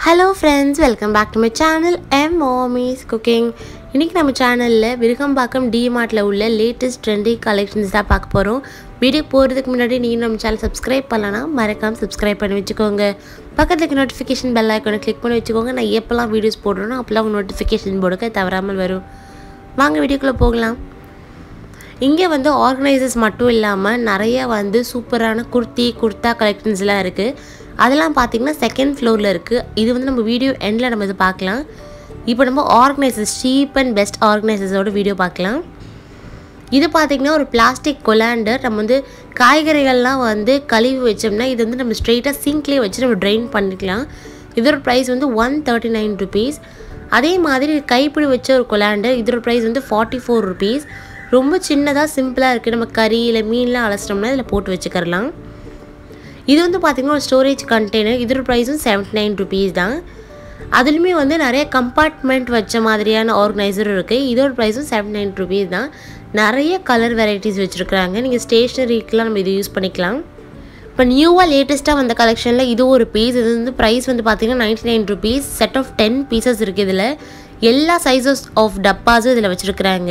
hello friends welcome back to my channel M mommy's cooking இன்றைக்கி நம்ம சேனலில் விருகம்பாக்கம் டிமார்ட்டில் உள்ள லேட்டஸ்ட் ட்ரெண்டி கலெக்ஷன்ஸ் தான் பார்க்க போகிறோம் வீடியோ போகிறதுக்கு முன்னாடி நீங்கள் நம்ம சேனல் சப்ஸ்கிரைப் பண்ணலன்னா மறக்காமல் சப்ஸ்கிரைப் பண்ணி வச்சுக்கோங்க பக்கத்தில் இருக்க நோட்டிஃபிகேஷன் பெல் ஐக்கானை கிளிக் பண்ணி வச்சுக்கோங்க நான் எப்போல்லாம் வீடியோஸ் போடுறேனோ அப்போல்லாம் உங்கள் நோட்டிஃபிகேஷன் போடுக்க தவறாமல் வரும் வாங்க வீடியோக்குள்ளே போகலாம் இங்கே வந்து ஆர்கனைசர்ஸ் மட்டும் இல்லாமல் நிறைய வந்து சூப்பரான குர்த்தி குர்த்தா கலெக்ஷன்ஸ்லாம் இருக்குது அதெல்லாம் பார்த்தீங்கன்னா செகண்ட் ஃப்ளோரில் இருக்குது இது வந்து நம்ம வீடியோ எண்டில் நம்ம இது பார்க்கலாம் இப்போ நம்ம ஆர்கனைசர்ஸ் சீப் அண்ட் பெஸ்ட் ஆர்கனைசர்ஸோட வீடியோ பார்க்கலாம் இது பார்த்திங்கன்னா ஒரு பிளாஸ்டிக் கொலாண்டர் நம்ம வந்து காய்கறிகள்லாம் வந்து கழுவி வச்சோம்னா இது வந்து நம்ம ஸ்ட்ரெயிட்டாக சிங்க்லேயே வச்சு நம்ம ட்ரைன் பண்ணிக்கலாம் இதோட ப்ரைஸ் வந்து ஒன் தேர்ட்டி நைன் ருபீஸ் அதே மாதிரி கைப்பிடி வச்ச ஒரு கொலாண்டர் இதோட ப்ரைஸ் வந்து ஃபார்ட்டி ஃபோர் ருபீஸ் ரொம்ப சின்னதாக சிம்பிளாக இருக்குது நம்ம கறி இல்லை மீன்லாம் அலசிட்டோம்னா இதில் போட்டு வச்சுக்கிறலாம் இது வந்து பார்த்திங்கன்னா ஒரு ஸ்டோரேஜ் கண்டெய்னர் இதோட ப்ரைஸும் செவன்ட்டி நைன் ருபீஸ் தான் அதுலேயுமே வந்து நிறைய கம்பார்ட்மெண்ட் வச்ச மாதிரியான ஆர்கனைசரும் இருக்குது இதோட ப்ரைஸும் செவன்ட்டி நைன் ருபீஸ் தான் நிறைய கலர் வெரைட்டிஸ் வச்சுருக்குறாங்க நீங்கள் ஸ்டேஷ்னரிக்கெலாம் நம்ம இது யூஸ் பண்ணிக்கலாம் இப்போ நியூவாக லேட்டஸ்ட்டாக வந்த கலெக்ஷனில் இது ஒரு பீஸ் இது வந்து ப்ரைஸ் வந்து பார்த்திங்கன்னா ninety nine rupees set of ten pieces இருக்குது இதில் எல்லா சைஸஸ் ஆஃப் டப்பாஸும் இதில் வச்சுருக்குறாங்க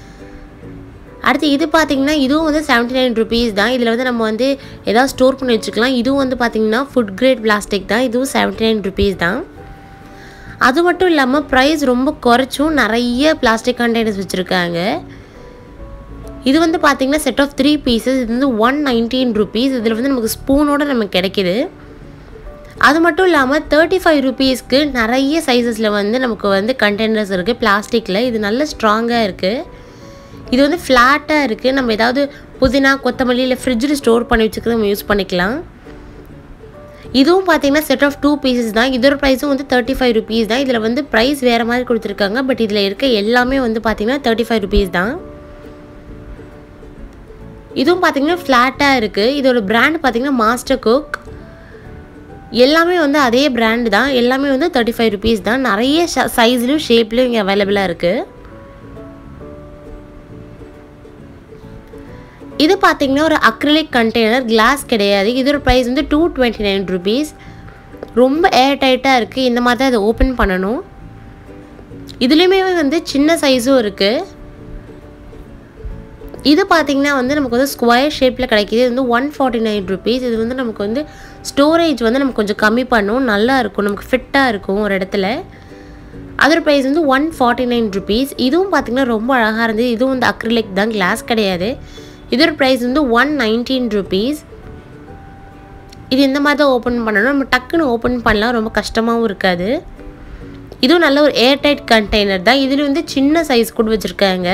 அடுத்து இது பார்த்திங்கன்னா இதுவும் வந்து செவன்ட்டி நைன் ருபீஸ் தான் இதில் வந்து நம்ம வந்து எதாவது ஸ்டோர் பண்ணி வச்சுக்கலாம் இதுவும் வந்து பார்த்திங்கன்னா ஃபுட் கிரேட் பிளாஸ்டிக் தான் இதுவும் செவன்ட்டி நைன் ருபீஸ் தான் அது மட்டும் இல்லாமல் ப்ரைஸ் ரொம்ப குறைச்சும் நிறைய பிளாஸ்டிக் கண்டெய்னர்ஸ் வச்சுருக்காங்க இது வந்து பார்த்திங்கன்னா செட் ஆஃப் த்ரீ பீசஸ் இது வந்து ஒன் நைன்டீன் ருபீஸ் இதில் வந்து நமக்கு ஸ்பூனோட நமக்கு கிடைக்கிது அது மட்டும் இல்லாமல் தேர்ட்டி ஃபைவ் ருபீஸ்க்கு நிறைய சைஸஸில் வந்து நமக்கு வந்து கண்டெய்னர்ஸ் இருக்குது பிளாஸ்டிக்கில் இது நல்ல ஸ்ட்ராங்காக இருக்குது இது வந்து ஃப்ளாட்டாக இருக்குது நம்ம ஏதாவது புதினா கொத்தமல்லி இல்லை ஃப்ரிட்ஜில் ஸ்டோர் பண்ணி வச்சுக்கிறது நம்ம யூஸ் பண்ணிக்கலாம் இதுவும் பார்த்தீங்கன்னா செட் ஆஃப் டூ பீசஸ் தான் இதோட ப்ரைஸும் வந்து தேர்ட்டி ஃபைவ் ருபீஸ் தான் இதில் வந்து ப்ரைஸ் வேறு மாதிரி கொடுத்துருக்காங்க பட் இதில் இருக்க எல்லாமே வந்து பார்த்திங்கன்னா தேர்ட்டி ஃபைவ் ருபீஸ் தான் இதுவும் பார்த்திங்கன்னா ஃப்ளாட்டாக இருக்குது இதோட பிராண்ட் பார்த்திங்கன்னா மாஸ்டர் குக் எல்லாமே வந்து அதே பிராண்டு தான் எல்லாமே வந்து தேர்ட்டி ஃபைவ் ருபீஸ் தான் நிறைய சைஸ்லையும் ஷேப்லேயும் இங்கே அவைலபிளாக இருக்குது இது பார்த்தீங்கன்னா ஒரு அக்ரிலிக் கண்டெய்னர் கிளாஸ் கிடையாது இதோட ப்ரைஸ் வந்து டூ டுவெண்ட்டி நைன் ருபீஸ் ரொம்ப ஏர் டைட்டாக இருக்குது இந்த மாதிரி தான் அதை ஓப்பன் பண்ணணும் இதுலேயுமே வந்து சின்ன சைஸும் இருக்குது இது பார்த்திங்கன்னா வந்து நமக்கு வந்து ஸ்கொயர் ஷேப்பில் கிடைக்கிது இது வந்து ஒன் ஃபார்ட்டி நைன் ருபீஸ் இது வந்து நமக்கு வந்து ஸ்டோரேஜ் வந்து நமக்கு கொஞ்சம் கம்மி பண்ணும் நல்லா இருக்கும் நமக்கு ஃபிட்டாக இருக்கும் ஒரு இடத்துல அதோட ப்ரைஸ் வந்து ஒன் ஃபார்ட்டி நைன் ருபீஸ் இதுவும் பார்த்திங்கன்னா ரொம்ப அழகாக இருந்தது இதுவும் வந்து அக்ரிலிக் தான் கிளாஸ் கிடையாது இதோட ப்ரைஸ் வந்து ஒன் நைன்டீன் ருபீஸ் இது இந்த மாதிரி தான் ஓப்பன் பண்ணணும் நம்ம டக்குன்னு ஓப்பன் பண்ணலாம் ரொம்ப கஷ்டமாகவும் இருக்காது இதுவும் நல்ல ஒரு ஏர்டைட் கண்டெய்னர் தான் இதில் வந்து சின்ன சைஸ் கூட வச்சுருக்காங்க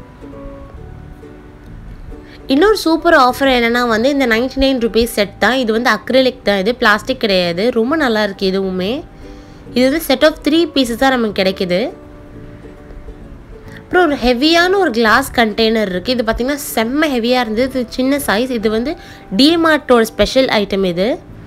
இன்னொரு சூப்பர் ஆஃபர் என்னென்னா வந்து இந்த நைன்டி நைன் ருபீஸ் செட் தான் இது வந்து அக்ரிலிக் தான் இது பிளாஸ்டிக் கிடையாது ரொம்ப நல்லா இருக்குது இதுவுமே இது வந்து செட் ஆஃப் த்ரீ பீசஸ் தான் நமக்கு கிடைக்கிது அப்புறம் ஒரு ஹெவியான ஒரு கிளாஸ் கண்டெய்னர் இருக்குது இது பார்த்திங்கன்னா செம்ம ஹெவியாக இருந்தது இது சின்ன சைஸ் இது வந்து டிமார்ட்டோட ஸ்பெஷல் ஐட்டம் இது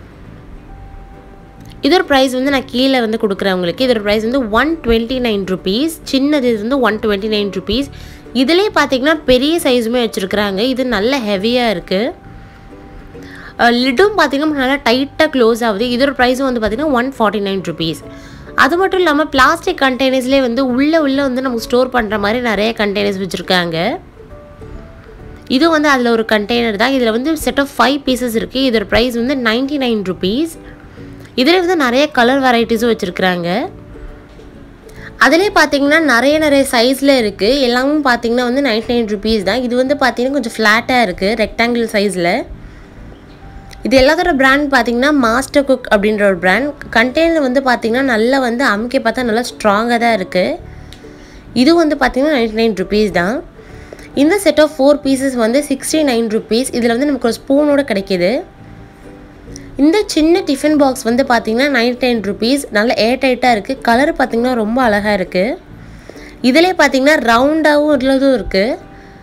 இதோட ப்ரைஸ் வந்து நான் கீழே வந்து கொடுக்குறேன் உங்களுக்கு இதோட ப்ரைஸ் வந்து ஒன் டுவெண்ட்டி நைன் ருபீஸ் சின்னது இது வந்து ஒன் டுவெண்ட்டி நைன் ருபீஸ் இதிலே பார்த்தீங்கன்னா பெரிய சைஸுமே வச்சுருக்குறாங்க இது நல்ல ஹெவியாக இருக்குது லிட்டும் பார்த்திங்கன்னா நல்லா டைட்டாக க்ளோஸ் ஆகுது இதோட ப்ரைஸும் வந்து பார்த்திங்கன்னா ஒன் ஃபார்ட்டி நைன் ருபீஸ் அது மட்டும் இல்லாமல் பிளாஸ்டிக் கண்டெய்னர்ஸ்லேயே வந்து உள்ளே உள்ளே வந்து நமக்கு ஸ்டோர் பண்ணுற மாதிரி நிறைய கண்டெய்னர்ஸ் வச்சுருக்காங்க இது வந்து அதில் ஒரு கண்டெய்னர் தான் இதில் வந்து செட் ஆஃப் ஃபைவ் பீசஸ் இருக்குது இதோட ப்ரைஸ் வந்து நைன்ட்டி நைன் ருபீஸ் இதில் வந்து நிறைய கலர் வெரைட்டிஸும் வச்சுருக்குறாங்க அதிலே பார்த்தீங்கன்னா நிறைய நிறைய சைஸில் இருக்குது எல்லாமும் பார்த்தீங்கன்னா வந்து நைன்ட்டி நைன் ருபீஸ் தான் இது வந்து பார்த்தீங்கன்னா கொஞ்சம் ஃப்ளாட்டாக இருக்குது ரெக்டாங்கிள் சைஸில் இது எல்லாத்தோட பிராண்ட் பார்த்தீங்கன்னா மாஸ்டர் குக் அப்படின்ற ஒரு பிராண்ட் கண்டெய்னர் வந்து பார்த்தீங்கன்னா நல்லா வந்து அமுக்கி பார்த்தா நல்லா ஸ்ட்ராங்காக தான் இருக்குது இது வந்து பார்த்தீங்கன்னா நைன்டி நைன் ருபீஸ் தான் இந்த செட் ஆஃப் ஃபோர் பீசஸ் வந்து சிக்ஸ்டி நைன் ருபீஸ் இதில் வந்து நமக்கு ஒரு ஸ்பூனோட கிடைக்கிது இந்த சின்ன டிஃபன் பாக்ஸ் வந்து பார்த்தீங்கன்னா நைன்டி நைன் ருபீஸ் நல்ல ஏர் டைட்டாக இருக்குது கலர் பார்த்திங்கன்னா ரொம்ப அழகாக இருக்குது இதிலே பார்த்தீங்கன்னா ரவுண்டாகவும் உள்ளதும் இருக்குது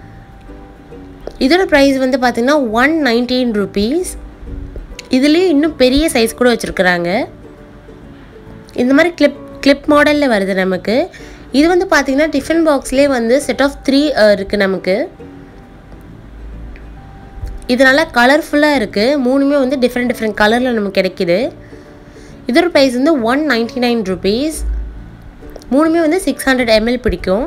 இதோட ப்ரைஸ் வந்து பார்த்திங்கன்னா ஒன் நைன்டீன் ருபீஸ் இதுலேயும் இன்னும் பெரிய சைஸ் கூட வச்சுருக்குறாங்க இந்த மாதிரி கிளிப் கிளிப் மாடலில் வருது நமக்கு இது வந்து பார்த்திங்கன்னா டிஃபன் பாக்ஸ்லேயே வந்து செட் ஆஃப் த்ரீ இருக்குது நமக்கு இது நல்லா கலர்ஃபுல்லாக இருக்குது மூணுமே வந்து டிஃப்ரெண்ட் டிஃப்ரெண்ட் கலரில் நமக்கு கிடைக்கிது இதோட ப்ரைஸ் வந்து ஒன் நைன்டி நைன் ருபீஸ் மூணுமே வந்து சிக்ஸ் ஹண்ட்ரட் எம்எல் பிடிக்கும்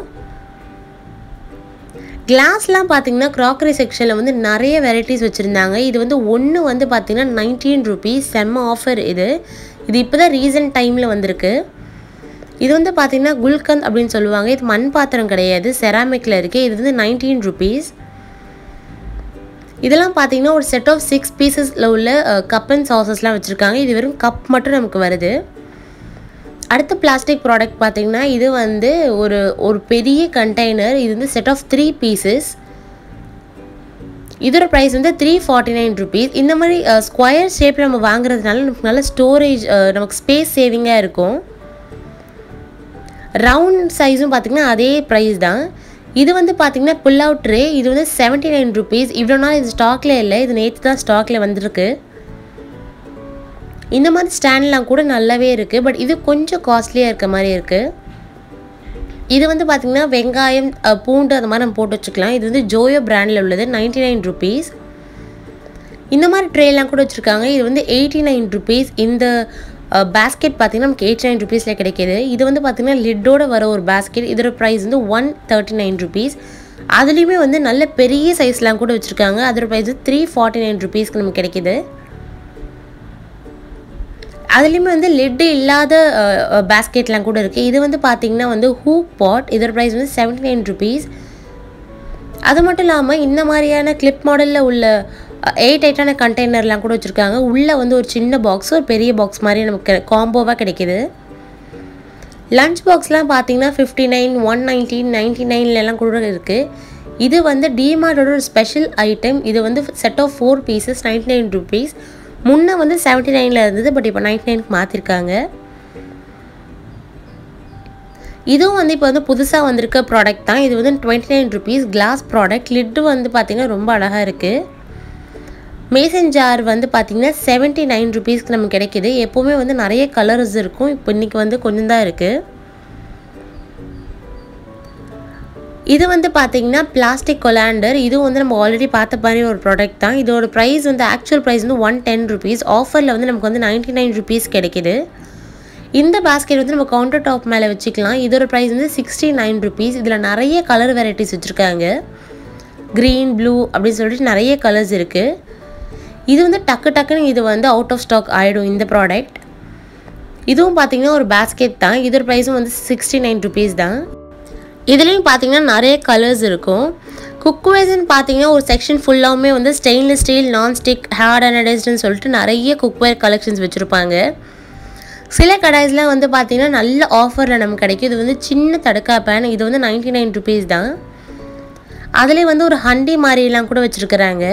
கிளாஸ்லாம் பார்த்தீங்கன்னா க்ராக்கரி செக்ஷனில் வந்து நிறைய வெரைட்டிஸ் வச்சுருந்தாங்க இது வந்து ஒன்று வந்து பார்த்தீங்கன்னா நைன்டீன் ருபீஸ் செம்ம ஆஃபர் இது இது இப்போ தான் ரீசன்ட் டைமில் வந்திருக்கு இது வந்து பார்த்தீங்கன்னா குல்கந்த் அப்படின்னு சொல்லுவாங்க இது மண் பாத்திரம் கிடையாது செராமிக்கில் இருக்குது இது வந்து நைன்டீன் ருபீஸ் இதெல்லாம் பார்த்தீங்கன்னா ஒரு செட் ஆஃப் சிக்ஸ் பீசஸில் உள்ள கப் அண்ட் சாசஸ்லாம் வச்சுருக்காங்க இது வெறும் கப் மட்டும் நமக்கு வருது அடுத்த பிளாஸ்டிக் ப்ராடக்ட் பார்த்தீங்கன்னா இது வந்து ஒரு ஒரு பெரிய கண்டெய்னர் இது வந்து செட் ஆஃப் த்ரீ பீசஸ் இதோட ப்ரைஸ் வந்து த்ரீ ஃபார்ட்டி நைன் ருபீஸ் இந்த மாதிரி ஸ்கொயர் ஷேப்பில் நம்ம வாங்குறதுனால நமக்கு நல்ல ஸ்டோரேஜ் நமக்கு ஸ்பேஸ் சேவிங்காக இருக்கும் ரவுண்ட் சைஸும் பார்த்திங்கன்னா அதே ப்ரைஸ் தான் இது வந்து பார்த்திங்கன்னா புல் அவுட் ட்ரே இது வந்து செவன்ட்டி நைன் ருபீஸ் இவ்வளோ நாள் இது ஸ்டாக்கில் இல்லை இது நேற்று தான் ஸ்டாக்கில் வந்திருக்கு இந்த மாதிரி ஸ்டாண்ட்லாம் கூட நல்லாவே இருக்குது பட் இது கொஞ்சம் காஸ்ட்லியாக இருக்க மாதிரி இருக்குது இது வந்து பார்த்திங்கன்னா வெங்காயம் பூண்டு அந்த மாதிரி நம்ம போட்டு வச்சுக்கலாம் இது வந்து ஜோயோ பிராண்டில் உள்ளது நைன்டி நைன் ருபீஸ் இந்த மாதிரி ட்ரேலாம் கூட வச்சுருக்காங்க இது வந்து எயிட்டி நைன் ருபீஸ் இந்த பேஸ்கெட் பார்த்திங்கன்னா நமக்கு எயிட்டி நைன் ருபீஸில் கிடைக்கிது இது வந்து பார்த்திங்கன்னா லிட்டோட வர ஒரு பேஸ்கெட் இதோட ப்ரைஸ் வந்து ஒன் தேர்ட்டி நைன் ருபீஸ் அதுலேயுமே வந்து நல்ல பெரிய சைஸ்லாம் கூட வச்சுருக்காங்க அதோட ப்ரைஸ் த்ரீ ஃபார்ட்டி நைன் ருபீஸ்க்கு நமக்கு கிடைக்கிது அதுலேயுமே வந்து லிட்டு இல்லாத பேஸ்கெட்லாம் கூட இருக்குது இது வந்து பார்த்திங்கன்னா வந்து ஹூக் பாட் இதோட ப்ரைஸ் வந்து செவன்ட்டி நைன் ருபீஸ் அது மட்டும் இல்லாமல் இந்த மாதிரியான கிளிப் மாடலில் உள்ள எயிட் எயிட்டான கண்டெய்னர்லாம் கூட வச்சுருக்காங்க உள்ளே வந்து ஒரு சின்ன பாக்ஸ் ஒரு பெரிய பாக்ஸ் மாதிரி நமக்கு காம்போவாக கிடைக்கிது லஞ்ச் பாக்ஸ்லாம் பார்த்தீங்கன்னா fifty nine one nineteen ninety நைன்லலாம் கூட இருக்குது இது வந்து டிமார்ட்டோட ஒரு ஸ்பெஷல் ஐட்டம் இது வந்து set of four pieces ninety nine rupees முன்னே வந்து செவன்ட்டி நைனில் இருந்தது பட் இப்போ நைன்ட்டி நைனுக்கு மாற்றிருக்காங்க இதுவும் வந்து இப்போ வந்து புதுசாக வந்திருக்க ப்ராடக்ட் தான் இது வந்து twenty nine rupees glass product lid வந்து பார்த்திங்கன்னா ரொம்ப அழகாக இருக்குது மேசன் ஜார் வந்து பார்த்திங்கன்னா செவன்ட்டி நைன் ருபீஸ்க்கு நமக்கு கிடைக்கிது எப்போவுமே வந்து நிறைய கலர்ஸ் இருக்கும் இப்போ இன்றைக்கி வந்து கொஞ்சம் தான் இருக்குது இது வந்து பார்த்தீங்கன்னா பிளாஸ்டிக் கொலாண்டர் இதுவும் வந்து நம்ம ஆல்ரெடி பார்த்த மாதிரி ஒரு ப்ராடக்ட் தான் இதோட ப்ரைஸ் வந்து ஆக்சுவல் ப்ரைஸ் வந்து ஒன் டென் ருபீஸ் ஆஃபரில் வந்து நமக்கு வந்து நைன்ட்டி நைன் ருபீஸ் கிடைக்கிது இந்த பாஸ்கெட் வந்து நம்ம கவுண்டர் டாப் மேலே வச்சுக்கலாம் இதோட ப்ரைஸ் வந்து சிக்ஸ்டி நைன் ருபீஸ் இதில் நிறைய கலர் வெரைட்டிஸ் வச்சுருக்காங்க க்ரீன் ப்ளூ அப்படின்னு சொல்லிட்டு நிறைய கலர்ஸ் இருக்குது இது வந்து டக்கு டக்குன்னு இது வந்து அவுட் ஆஃப் ஸ்டாக் ஆகிடும் இந்த ப்ராடக்ட் இதுவும் பார்த்தீங்கன்னா ஒரு பாஸ்கெட் தான் இதோட ப்ரைஸும் வந்து சிக்ஸ்டி நைன் ருபீஸ் தான் இதுலேயும் பார்த்தீங்கன்னா நிறைய கலர்ஸ் இருக்கும் குக்வேர்ஸ்னு பார்த்தீங்கன்னா ஒரு செக்ஷன் ஃபுல்லாகவுமே வந்து ஸ்டெயின்லெஸ் ஸ்டீல் நான்ஸ்டிக் ஹேர்ட் அனடைஸ்டுன்னு சொல்லிட்டு நிறைய குக்வேர் கலெக்ஷன்ஸ் வச்சுருப்பாங்க சில கடாய்ஸ்லாம் வந்து பார்த்தீங்கன்னா நல்ல ஆஃபரில் நமக்கு கிடைக்கும் இது வந்து சின்ன தடுக்கா பேன் இது வந்து நைன்டி நைன் ருபீஸ் தான் அதுலேயே வந்து ஒரு ஹண்டி மாதிரிலாம் கூட வச்சுருக்குறாங்க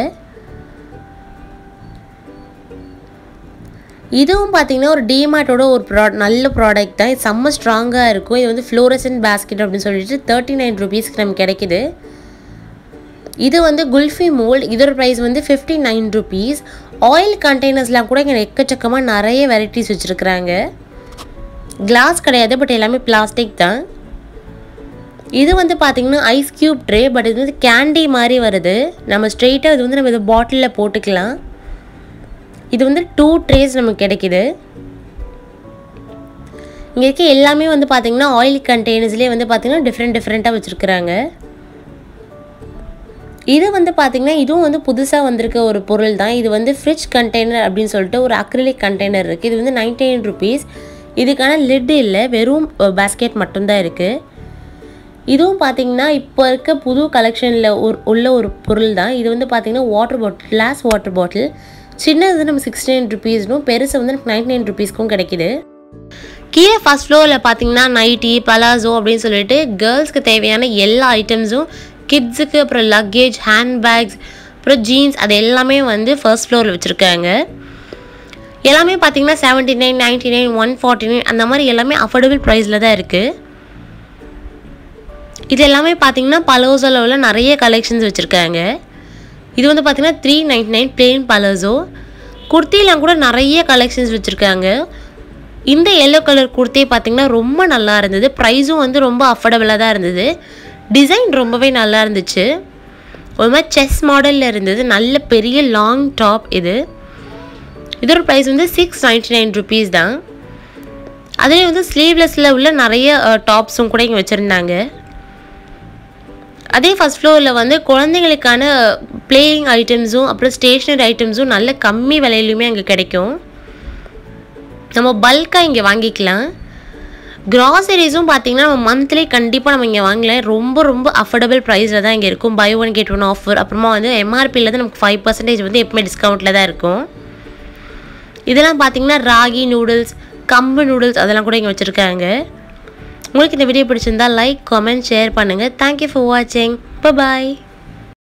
இதுவும் பார்த்தீங்கன்னா ஒரு டிமார்ட்டோட ஒரு ப்ரா நல்ல ப்ராடக்ட் தான் இது செம்ம ஸ்ட்ராங்காக இருக்கும் இது வந்து ஃப்ளோரசன் பேஸ்கெட் அப்படின்னு சொல்லிட்டு தேர்ட்டி நைன் ருபீஸ்க்கு நமக்கு கிடைக்குது இது வந்து குல்ஃபி மோல்ட் இதோட ப்ரைஸ் வந்து ஃபிஃப்டி நைன் ருபீஸ் ஆயில் கண்டெய்னர்ஸ்லாம் கூட இங்கே எக்கச்சக்கமாக நிறைய வெரைட்டிஸ் வச்சுருக்குறாங்க கிளாஸ் கிடையாது பட் எல்லாமே பிளாஸ்டிக் தான் இது வந்து பார்த்திங்கன்னா ஐஸ் க்யூப் ட்ரே பட் இது வந்து கேண்டி மாதிரி வருது நம்ம ஸ்ட்ரெயிட்டாக இது வந்து நம்ம இது பாட்டிலில் போட்டுக்கலாம் இது வந்து டூ ட்ரேஸ் நமக்கு கிடைக்கிது இங்கே இருக்க எல்லாமே வந்து பார்த்திங்கன்னா ஆயில் கண்டெய்னர்ஸ்லேயே வந்து பார்த்திங்கன்னா டிஃப்ரெண்ட் டிஃப்ரெண்ட்டாக வச்சுருக்குறாங்க இது வந்து பார்த்திங்கன்னா இதுவும் வந்து புதுசாக வந்திருக்க ஒரு பொருள் தான் இது வந்து ஃப்ரிட்ஜ் கண்டெய்னர் அப்படின்னு சொல்லிட்டு ஒரு அக்ரிலிக் கண்டெய்னர் இருக்குது இது வந்து நைன்டி நைன் ருபீஸ் இதுக்கான லிட் இல்லை வெறும் பேஸ்கெட் மட்டும்தான் இருக்குது இதுவும் பார்த்தீங்கன்னா இப்போ இருக்க புது கலெக்ஷனில் ஒரு உள்ள ஒரு பொருள் தான் இது வந்து பார்த்தீங்கன்னா water bottle glass water bottle சின்னது நம்ம சிக்ஸ்டி நைன் ருபீஸ்னும் பெருசு வந்து நமக்கு நைன்டி நைன் ருபீஸ்க்கும் கிடைக்கிது கீழே ஃபஸ்ட் ஃப்ளோரில் பார்த்தீங்கன்னா நைட்டி பலாசோ அப்படின்னு சொல்லிட்டு கேர்ள்ஸ்க்கு தேவையான எல்லா ஐட்டம்ஸும் கிட்ஸுக்கு அப்புறம் லக்கேஜ் ஹேண்ட்பேக்ஸ் அப்புறம் ஜீன்ஸ் அது எல்லாமே வந்து ஃபர்ஸ்ட் ஃப்ளோரில் வச்சுருக்காங்க எல்லாமே பார்த்தீங்கன்னா seventy nine ninety nine one forty nine அந்த மாதிரி எல்லாமே அஃபோர்டபுள் ப்ரைஸில் தான் இருக்குது இது எல்லாமே பார்த்தீங்கன்னா பலோசோவில் உள்ள நிறைய கலெக்ஷன்ஸ் வச்சுருக்காங்க இது வந்து பார்த்தீங்கன்னா three ninety nine plain palazzo குர்த்திலாம் கூட நிறைய கலெக்ஷன்ஸ் வச்சுருக்காங்க இந்த எல்லோ கலர் குர்த்தி பார்த்தீங்கன்னா ரொம்ப நல்லா இருந்தது ப்ரைஸும் வந்து ரொம்ப அஃபோர்டபுளாக தான் இருந்தது டிசைன் ரொம்பவே நல்லா இருந்துச்சு ஒரு மாதிரி செஸ் மாடலில் இருந்தது நல்ல பெரிய லாங் டாப் இது இதோட ப்ரைஸ் வந்து சிக்ஸ் நைன்டி நைன் ருபீஸ் தான் அதுலேயும் வந்து ஸ்லீவ்லெஸ்ஸில் உள்ள நிறைய டாப்ஸும் கூட இங்கே வச்சுருந்தாங்க அதே ஃபஸ்ட் ஃப்ளோரில் வந்து குழந்தைங்களுக்கான பிளேயிங் ஐட்டம்ஸும் அப்புறம் ஸ்டேஷ்னரி ஐட்டம்ஸும் நல்ல கம்மி விலையிலுமே அங்கே கிடைக்கும் நம்ம பல்காக இங்கே வாங்கிக்கலாம் க்ராசரிஸும் பார்த்தீங்கன்னா நம்ம மந்த்லி கண்டிப்பாக நம்ம இங்கே வாங்கலாம் ரொம்ப ரொம்ப அஃபோர்டபுள் ப்ரைஸில் தான் இங்கே இருக்கும் buy one get one offer அப்புறமா வந்து எம்ஆர்பியில் தான் நமக்கு ஃபைவ் பர்சன்டேஜ் வந்து எப்பவுமே டிஸ்கவுண்ட்டில் தான் இருக்கும் இதெல்லாம் பார்த்தீங்கன்னா ராகி நூடுல்ஸ் கம்பு நூடுல்ஸ் அதெல்லாம் கூட இங்கே வச்சுருக்காங்க உங்களுக்கு இந்த வீடியோ பிடிச்சிருந்தா லைக் கமெண்ட் ஷேர் பண்ணுங்கள் தேங்க்யூ ஃபார் வாட்சிங் பாய்